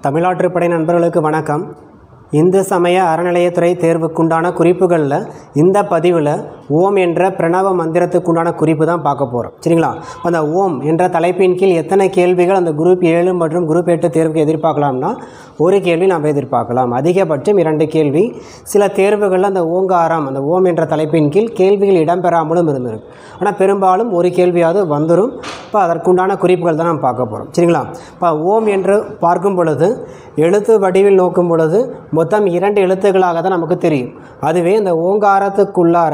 தமிழாற்றுப்படை நண்பர்களுக்கு வணக்கம் இந்து சமய அறநிலையத்துறை தேர்வுக்குண்டான குறிப்புகளில் இந்த பதிவில் ஓம் என்ற பிரணவ மந்திரத்துக்குண்டான குறிப்பு தான் பார்க்க போகிறோம் சரிங்களா அந்த ஓம் என்ற தலைப்பின் கீழ் எத்தனை கேள்விகள் அந்த குரூப் ஏழு மற்றும் குரூப் எட்டு தேர்வுக்கு எதிர்பார்க்கலாம்னா ஒரு கேள்வி நாம் எதிர்பார்க்கலாம் அதிகபட்சம் இரண்டு கேள்வி சில தேர்வுகளில் அந்த ஓங்காரம் அந்த ஓம் என்ற தலைப்பின் கீழ் கேள்விகள் இடம்பெறாமலும் இருந்திருக்கு ஆனால் பெரும்பாலும் ஒரு கேள்வியாவது வந்துடும் இப்போ அதற்குண்டான குறிப்புகள் தான் நாம் பார்க்க போகிறோம் சரிங்களா இப்போ ஓம் என்று பார்க்கும் பொழுது எழுத்து வடிவில் நோக்கும் பொழுது மொத்தம் இரண்டு எழுத்துக்களாக தான் நமக்கு தெரியும் அதுவே இந்த ஓங்காரத்துக்குள்ளார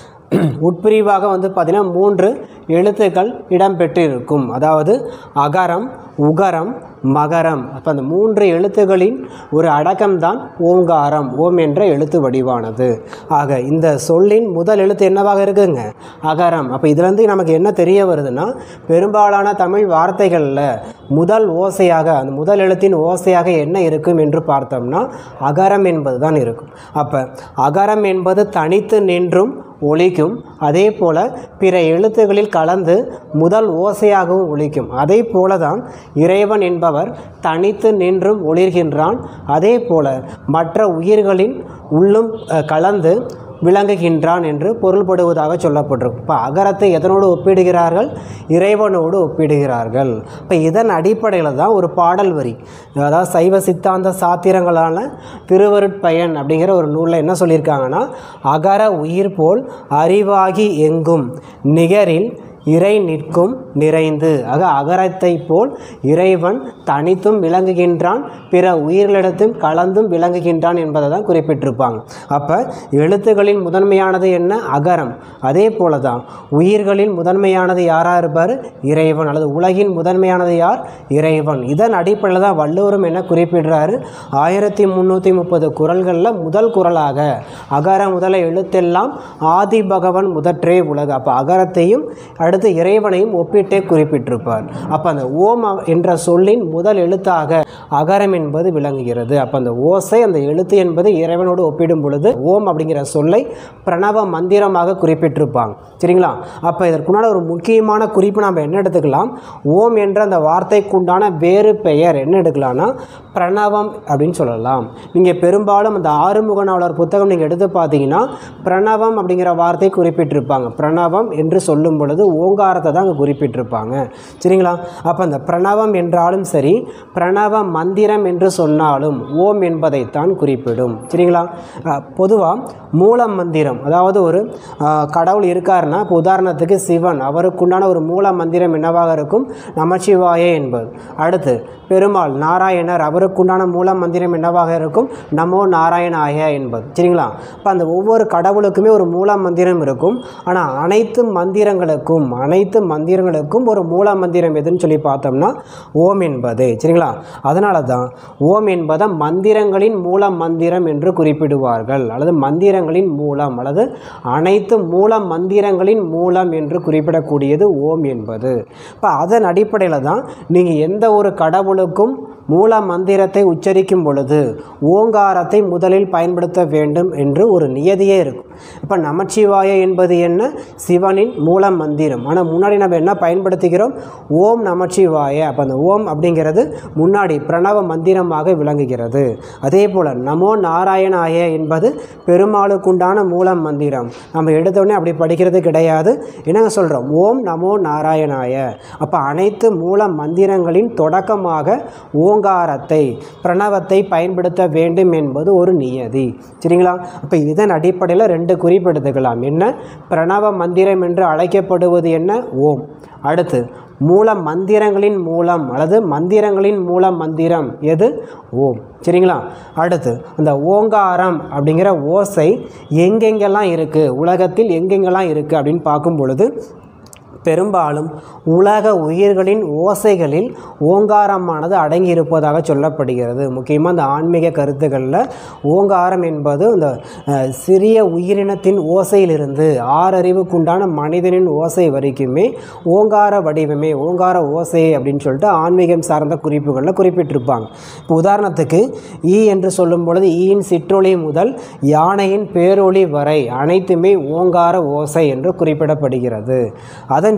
உட்பிரிவாக வந்து பார்த்திங்கன்னா மூன்று எழுத்துக்கள் இடம்பெற்று இருக்கும் அதாவது அகரம் உகரம் மகரம் அப்போ அந்த மூன்று எழுத்துகளின் ஒரு அடக்கம்தான் ஓங்காரம் ஓம் என்ற எழுத்து வடிவானது ஆக இந்த சொல்லின் முதல் எழுத்து என்னவாக இருக்குங்க அகரம் அப்போ இதுலேருந்து நமக்கு என்ன தெரிய வருதுன்னா பெரும்பாலான தமிழ் வார்த்தைகளில் முதல் ஓசையாக அந்த முதல் எழுத்தின் ஓசையாக என்ன இருக்கும் என்று பார்த்தோம்னா அகரம் என்பது தான் இருக்கும் அப்போ அகரம் என்பது தனித்து நின்றும் ஒலிக்கும் அதே போல் பிற எழுத்துகளில் கலந்து முதல் ஓசையாகவும் ஒலிக்கும் அதே போல தான் இறைவன் என்பவர் தனித்து நின்றும் ஒளிர்கின்றான் அதே போல மற்ற உயிர்களின் உள்ளும் அஹ், கலந்து விளங்குகின்றான் என்று பொருள்படுவதாக சொல்லப்பட்டிருக்கும் இப்போ அகரத்தை எதனோடு ஒப்பிடுகிறார்கள் இறைவனோடு ஒப்பிடுகிறார்கள் இப்போ இதன் அடிப்படையில் தான் ஒரு பாடல் வரி அதாவது சைவ சித்தாந்த சாத்திரங்களான திருவருட்பயன் அப்படிங்கிற ஒரு நூலில் என்ன சொல்லியிருக்காங்கன்னா அகர உயிர் போல் அறிவாகி எங்கும் நிகரில் இறை நிற்கும் நிறைந்து ஆக அகரத்தை போல் இறைவன் தனித்தும் விளங்குகின்றான் பிற உயிர்களிடத்தும் கலந்தும் விளங்குகின்றான் என்பதை தான் குறிப்பிட்டிருப்பாங்க அப்போ எழுத்துகளின் முதன்மையானது என்ன அகரம் அதே போல தான் உயிர்களின் முதன்மையானது யாராக இருப்பார் இறைவன் அல்லது உலகின் முதன்மையானது யார் இறைவன் இதன் அடிப்படையில் தான் வள்ளுவரும் என்ன குறிப்பிடுறாரு ஆயிரத்தி முந்நூற்றி முப்பது குரல்களில் முதல் குரலாக அகர முதல எழுத்தெல்லாம் ஆதி பகவன் முதற்றே உலகு அப்போ அகரத்தையும் அடுத்து இறைவனையும் ஒப்பிட்டே குறிப்பிட்டிருப்பார் அப்போ அந்த ஓம் அ- என்ற சொல்லின் முதல் எழுத்தாக அகரம் என்பது விளங்குகிறது அப்போ அந்த ஓசை அந்த எழுத்து என்பது இறைவனோடு ஒப்பிடும் பொழுது ஓம் அப்படிங்கிற சொல்லை பிரணவ மந்திரமாக குறிப்பிட்டிருப்பாங்க சரிங்களா அப்போ இதற்குண்டான ஒரு முக்கியமான குறிப்பு நாம் என்ன எடுத்துக்கலாம் ஓம் என்ற அந்த வார்த்தைக்குண்டான வேறு பெயர் என்ன எடுக்கலாம்னா பிரணவம் அப்படின்னு சொல்லலாம் நீங்கள் பெரும்பாலும் அந்த ஆறுமுக நாவலர் புத்தகம் நீங்கள் எடுத்து பார்த்தீங்கன்னா பிரணவம் அப்படிங்கிற வார்த்தை குறிப்பிட்டிருப்பாங்க பிரணவம் என்று சொல்லும் பொழுது ஓங்காரத்தை தான் அங்கே குறிப்பிட்டிருப்பாங்க சரிங்களா அப்போ அந்த பிரணவம் என்றாலும் சரி பிரணவ மந்திரம் என்று சொன்னாலும் ஓம் என்பதைத்தான் குறிப்பிடும் சரிங்களா பொதுவாக மூல மந்திரம் அதாவது ஒரு அஹ், கடவுள் இருக்காருன்னா இப்போ உதாரணத்துக்கு சிவன் அவருக்குண்டான ஒரு மூல மந்திரம் என்னவாக இருக்கும் நமச்சிவாய என்பது அடுத்து பெருமாள் நாராயணர் அவருக்குண்டான மூல மந்திரம் என்னவாக இருக்கும் நமோ நாராயணாய என்பது சரிங்களா இப்போ அந்த ஒவ்வொரு கடவுளுக்குமே ஒரு மூல மந்திரம் இருக்கும் ஆனால் அனைத்து மந்திரங்களுக்கும் அனைத்து மந்திரங்களுக்கும் ஒரு மூல மந்திரம் எதுன்னு சொல்லி பார்த்தோம்னா ஓம் என்பது சரிங்களா அதனால தான் ஓம் என்பதை மந்திரங்களின் மூல மந்திரம் என்று குறிப்பிடுவார்கள் அல்லது மந்திரங்களின் மூலம் அல்லது அனைத்து மூல மந்திரங்களின் மூலம் என்று குறிப்பிடக்கூடியது ஓம் என்பது இப்போ அதன் அடிப்படையில் தான் நீங்கள் எந்த ஒரு கடவுளுக்கும் மூல மந்திரத்தை உச்சரிக்கும் பொழுது ஓங்காரத்தை முதலில் பயன்படுத்த வேண்டும் என்று ஒரு நியதியே இருக்கும் இப்போ நமச்சிவாய என்பது என்ன சிவனின் மூல மந்திரம் ஆனால் முன்னாடி நம்ம என்ன பயன்படுத்துகிறோம் ஓம் நமச்சிவாய அப்போ அந்த ஓம் அப்படிங்கிறது முன்னாடி பிரணவ மந்திரமாக விளங்குகிறது அதே போல் நமோ நாராயணாய என்பது பெருமாளுக்குண்டான மூல மந்திரம் நம்ம எடுத்தோடனே அப்படி படிக்கிறது கிடையாது என்னங்க சொல்கிறோம் ஓம் நமோ நாராயணாய அப்போ அனைத்து மூல மந்திரங்களின் தொடக்கமாக ஓங்காரத்தை பிரணவத்தை பயன்படுத்த வேண்டும் என்பது ஒரு நியதி சரிங்களா அப்போ இதன் அடிப்படையில் ரெண்டு குறிப்பு எடுத்துக்கலாம் என்ன பிரணவ மந்திரம் என்று அழைக்கப்படுவது என்ன ஓம் அடுத்து மூல மந்திரங்களின் மூலம் அல்லது மந்திரங்களின் மூல மந்திரம் எது ஓம் சரிங்களா அடுத்து அந்த ஓங்காரம் அப்படிங்கிற ஓசை எங்கெங்கெல்லாம் இருக்குது உலகத்தில் எங்கெங்கெல்லாம் இருக்குது அப்படின்னு பார்க்கும் பொழுது பெரும்பாலும் உலக உயிர்களின் ஓசைகளில் ஓங்காரமானது அடங்கி இருப்பதாக சொல்லப்படுகிறது முக்கியமாக இந்த ஆன்மீக கருத்துக்களில் ஓங்காரம் என்பது இந்த அஹ், சிறிய உயிரினத்தின் ஓசையிலிருந்து ஆறறிவுக்குண்டான மனிதனின் ஓசை வரைக்குமே ஓங்கார வடிவமே ஓங்கார ஓசை அப்படின்னு சொல்லிட்டு ஆன்மீகம் சார்ந்த குறிப்புகளில் குறிப்பிட்டிருப்பாங்க இப்போ உதாரணத்துக்கு ஈ என்று சொல்லும் பொழுது ஈயின் சிற்றொளி முதல் யானையின் பேரொளி வரை அனைத்துமே ஓங்கார ஓசை என்று குறிப்பிடப்படுகிறது அதன்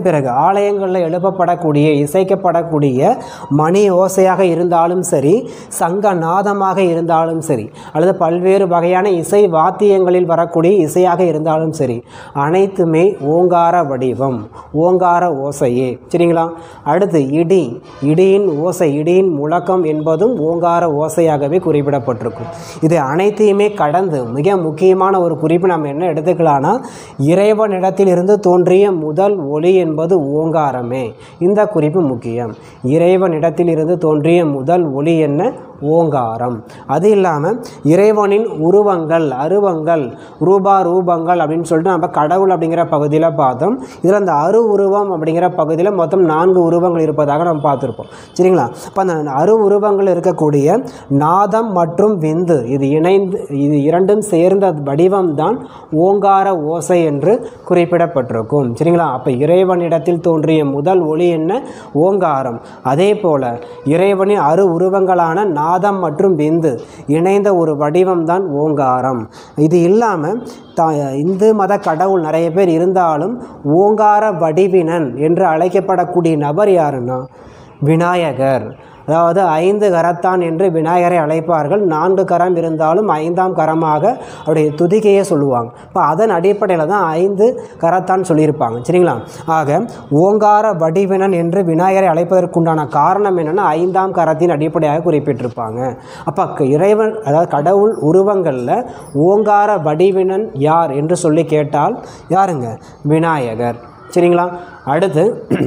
அதன் பிறகு ஆலயங்களில் எழுப்பப்படக்கூடிய இசைக்கப்படக்கூடிய மணி ஓசையாக இருந்தாலும் சரி சங்க நாதமாக இருந்தாலும் சரி அல்லது பல்வேறு வகையான இசை வாத்தியங்களில் வரக்கூடிய இசையாக இருந்தாலும் சரி அனைத்துமே ஓங்கார வடிவம் ஓங்கார ஓசையே சரிங்களா அடுத்து இடி இடியின் ஓசை இடியின் முழக்கம் என்பதும் ஓங்கார ஓசையாகவே குறிப்பிடப்பட்டிருக்கும் இது அனைத்தையுமே கடந்து மிக முக்கியமான ஒரு குறிப்பு நம்ம என்ன எடுத்துக்கலாம்னா இறைவனிடத்தில் இருந்து தோன்றிய முதல் ஒளி என்பது ஓங்காரமே இந்த குறிப்பு முக்கியம் இறைவனிடத்தில் இருந்து தோன்றிய முதல் ஒளி என்ன ஓங்காரம் அது இல்லாமல் இறைவனின் உருவங்கள் அருவங்கள் ரூபா ரூபங்கள் அப்படின்னு சொல்லிட்டு நம்ம கடவுள் அப்படிங்கிற பகுதியில் பார்த்தோம் இதில் அந்த அரு உருவம் அப்படிங்கிற பகுதியில் மொத்தம் நான்கு உருவங்கள் இருப்பதாக நம்ம பார்த்துருப்போம் சரிங்களா இப்போ அந்த அரு உருவங்கள் இருக்கக்கூடிய நாதம் மற்றும் விந்து இது இணைந்து இது இரண்டும் சேர்ந்த வடிவம் தான் ஓங்கார ஓசை என்று குறிப்பிடப்பட்டிருக்கும் சரிங்களா அப்போ இறைவனிடத்தில் தோன்றிய முதல் ஒளி என்ன ஓங்காரம் அதே போல இறைவனின் அரு உருவங்களான நாதம் மற்றும் விந்து இணைந்த ஒரு வடிவம் தான் ஓங்காரம் இது இல்லாமல் த இந்து மத கடவுள் நிறைய பேர் இருந்தாலும் ஓங்கார வடிவினன் என்று அழைக்கப்படக்கூடிய நபர் யாருன்னா விநாயகர் அதாவது ஐந்து கரத்தான் என்று விநாயகரை அழைப்பார்கள் நான்கு கரம் இருந்தாலும் ஐந்தாம் கரமாக அவருடைய துதிக்கையே சொல்லுவாங்க இப்போ அதன் அடிப்படையில் தான் ஐந்து கரத்தான் சொல்லியிருப்பாங்க சரிங்களா ஆக ஓங்கார வடிவினன் என்று விநாயகரை அழைப்பதற்குண்டான காரணம் என்னென்னா ஐந்தாம் கரத்தின் அடிப்படையாக குறிப்பிட்டிருப்பாங்க அப்போ க- இறைவன் அதாவது கடவுள் உருவங்களில் ஓங்கார வடிவினன் யார் என்று சொல்லி கேட்டால் யாருங்க விநாயகர் சரிங்களா அடுத்து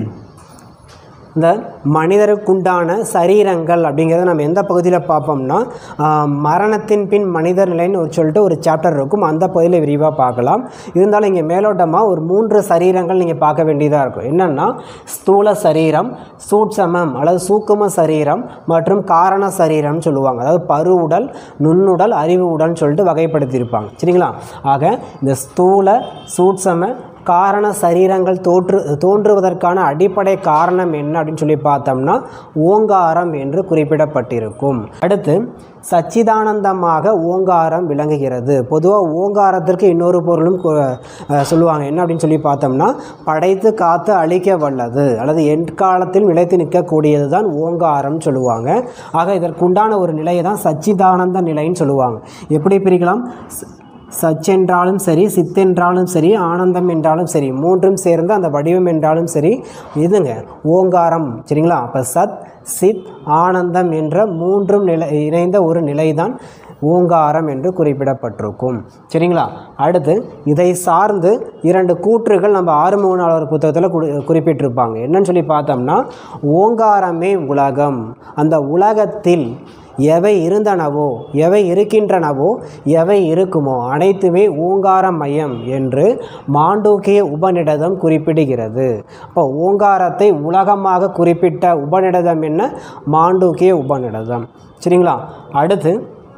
இந்த மனிதருக்குண்டான சரீரங்கள் அப்படிங்கிறத நம்ம எந்த பகுதியில் பார்ப்போம்னா ஆஹ், மரணத்தின் பின் மனிதர் நிலைன்னு ஒரு சொல்லிட்டு ஒரு சாப்டர் இருக்கும் அந்த பகுதியில் விரிவாக பார்க்கலாம் இருந்தாலும் இங்கே மேலோட்டமாக ஒரு மூன்று சரீரங்கள் நீங்கள் பார்க்க வேண்டியதாக இருக்கும் என்னென்னா ஸ்தூல சரீரம் சூட்சமம் அல்லது சூக்கும சரீரம் மற்றும் காரண சரீரம்னு சொல்லுவாங்க அதாவது பருவுடல் நுண்ணுடல் அறிவு உடல்னு சொல்லிட்டு வகைப்படுத்தியிருப்பாங்க சரிங்களா ஆக இந்த ஸ்தூல சூட்சம காரண சரீரங்கள் தோற்று தோன்றுவதற்கான அடிப்படை காரணம் என்ன அப்படின்னு சொல்லி பார்த்தோம்னா ஓங்காரம் என்று குறிப்பிடப்பட்டிருக்கும் அடுத்து சச்சிதானந்தமாக ஓங்காரம் விளங்குகிறது பொதுவாக ஓங்காரத்திற்கு இன்னொரு பொருளும் கு- அஹ் சொல்லுவாங்க என்ன அப்படின்னு சொல்லி பார்த்தோம்னா படைத்து காத்து அழிக்க வல்லது அல்லது எண்காலத்தில் நிலைத்து நிற்கக்கூடியது தான் ஓங்காரம் சொல்லுவாங்க ஆக இதற்குண்டான ஒரு நிலையை தான் சச்சிதானந்த நிலைன்னு சொல்லுவாங்க எப்படி பிரிக்கலாம் ச- சச் என்றாலும் சரி சித் என்றாலும் சரி ஆனந்தம் என்றாலும் சரி மூன்றும் சேர்ந்து அந்த வடிவம் என்றாலும் சரி இதுங்க ஓங்காரம் சரிங்களா அப்போ சத் சித் ஆனந்தம் என்ற மூன்றும் நிலை இணைந்த ஒரு நிலைதான் ஓங்காரம் என்று குறிப்பிடப்பட்டிருக்கும் சரிங்களா அடுத்து இதை சார்ந்து இரண்டு கூற்றுகள் நம்ம ஆறுமுகனாளர் புத்தகத்தில் குறி குறிப்பிட்டிருப்பாங்க என்னன்னு சொல்லி பார்த்தோம்னா ஓங்காரமே உலகம் அந்த உலகத்தில் எவை இருந்தனவோ எவை இருக்கின்றனவோ எவை இருக்குமோ அனைத்துமே ஓங்கார மையம் என்று மாண்டூக்கிய உபநிடதம் குறிப்பிடுகிறது அப்போ ஓங்காரத்தை உலகமாக குறிப்பிட்ட உபநிடதம் என்ன மாண்டூக்கிய உபநிடதம் சரிங்களா அடுத்து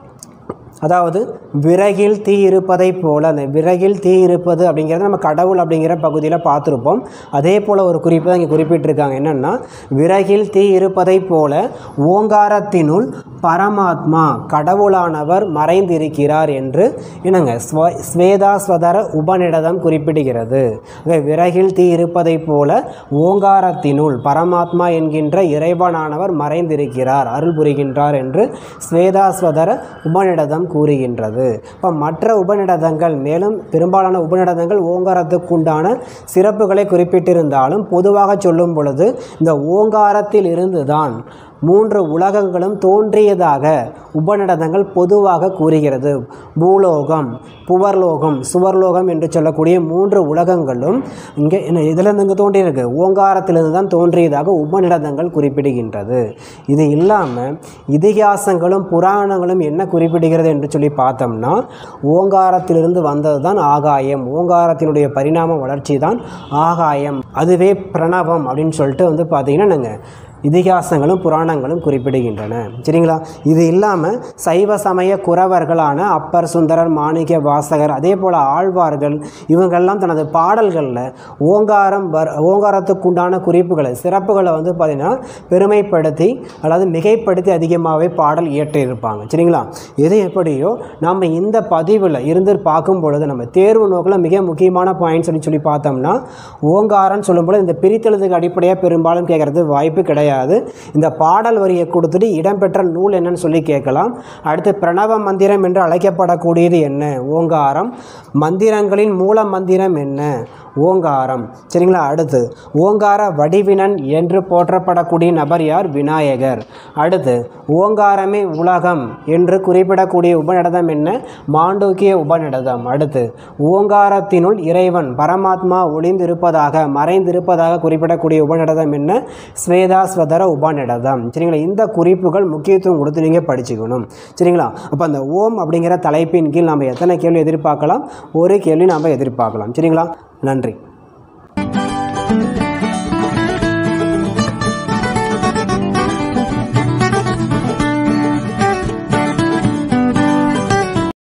அதாவது விறகில் தீ இருப்பதைப் போல அந்த விறகில் தீ இருப்பது அப்படிங்கிறது நம்ம கடவுள் அப்படிங்கிற பகுதியில் பார்த்துருப்போம் அதே போல் ஒரு குறிப்பு தான் இங்கே குறிப்பிட்டிருக்காங்க என்னென்னா விறகில் தீ இருப்பதைப் போல ஓங்காரத்தினுள் பரமாத்மா கடவுளானவர் மறைந்திருக்கிறார் என்று என்னங்க ஸ்வ ஸ்வேதாஸ்வதர உபநிடதம் குறிப்பிடுகிறது ஆக விறகில் தீ இருப்பதைப் போல ஓங்காரத்தினுள் பரமாத்மா என்கின்ற இறைவனானவர் மறைந்திருக்கிறார் அருள் புரிகின்றார் என்று ஸ்வேதாஸ்வதர உபநிடதம் கூறுகின்றது இப்போ மற்ற உபநிடதங்கள் மேலும் பெரும்பாலான உபநிடதங்கள் ஓங்காரத்துக்குண்டான சிறப்புகளை குறிப்பிட்டிருந்தாலும் பொதுவாக சொல்லும் பொழுது இந்த ஓங்காரத்தில் இருந்துதான் மூன்று உலகங்களும் தோன்றியதாக உபநிடதங்கள் பொதுவாக கூறுகிறது பூலோகம் புவர்லோகம் சுவர்லோகம் என்று சொல்லக்கூடிய மூன்று உலகங்களும் இங்கே என்ன இதிலிருந்து இங்கே தோன்றியிருக்கு ஓங்காரத்திலிருந்து தான் தோன்றியதாக உபநிடதங்கள் குறிப்பிடுகின்றது இது இல்லாமல் இதிகாசங்களும் புராணங்களும் என்ன குறிப்பிடுகிறது என்று சொல்லி பார்த்தோம்னா ஓங்காரத்திலிருந்து வந்தது தான் ஆகாயம் ஓங்காரத்தினுடைய பரிணாம வளர்ச்சி தான் ஆகாயம் அதுவே பிரணவம் அப்படின்னு சொல்லிட்டு வந்து பார்த்தீங்கன்னா நாங்கள் இதிகாசங்களும் புராணங்களும் குறிப்பிடுகின்றன சரிங்களா இது இல்லாமல் சைவ சமய குறவர்களான அப்பர் சுந்தரர் மாணிக்க வாசகர் அதே போல் ஆழ்வார்கள் இவங்கெல்லாம் தனது பாடல்களில் ஓங்காரம் வர் ஓங்காரத்துக்குண்டான குறிப்புகளை சிறப்புகளை வந்து பார்த்திங்கன்னா பெருமைப்படுத்தி அல்லது மிகைப்படுத்தி அதிகமாகவே பாடல் இயற்றியிருப்பாங்க சரிங்களா எது எப்படியோ நம்ம இந்த பதிவில் இருந்து பார்க்கும் பொழுது நம்ம தேர்வு நோக்கில் மிக முக்கியமான பாயிண்ட்ஸ் சொல்லி சொல்லி பார்த்தோம்னா ஓங்காரன்னு சொல்லும்போது இந்த பிரித்தெழுதுக்கு அடிப்படையாக பெரும்பாலும் கேட்குறது வாய்ப்பு கிடையாது இந்த பாடல் வரியை கொடுத்துட்டு இடம்பெற்ற நூல் என்னன்னு சொல்லி கேட்கலாம் அடுத்து பிரணவ மந்திரம் என்று அழைக்கப்படக்கூடியது என்ன ஓங்காரம் மந்திரங்களின் மூல மந்திரம் என்ன ஓங்காரம் சரிங்களா அடுத்து ஓங்கார வடிவினன் என்று போற்றப்படக்கூடிய நபர் யார் விநாயகர் அடுத்து ஓங்காரமே உலகம் என்று குறிப்பிடக்கூடிய உபநிடதம் என்ன மாண்டூக்கிய உபநிடதம் அடுத்து ஓங்காரத்தினுள் இறைவன் பரமாத்மா ஒளிந்திருப்பதாக மறைந்திருப்பதாக குறிப்பிடக்கூடிய உபநிடதம் என்ன ஸ்வேதாஸ்வதர உபநிடதம் சரிங்களா இந்த குறிப்புகள் முக்கியத்துவம் கொடுத்து நீங்கள் படிச்சுக்கணும் சரிங்களா அப்போ அந்த ஓம் அப்படிங்கிற தலைப்பின் கீழ் நம்ம எத்தனை கேள்வி எதிர்பார்க்கலாம் ஒரு கேள்வி நாம் எதிர்பார்க்கலாம் சரிங்களா நன்றி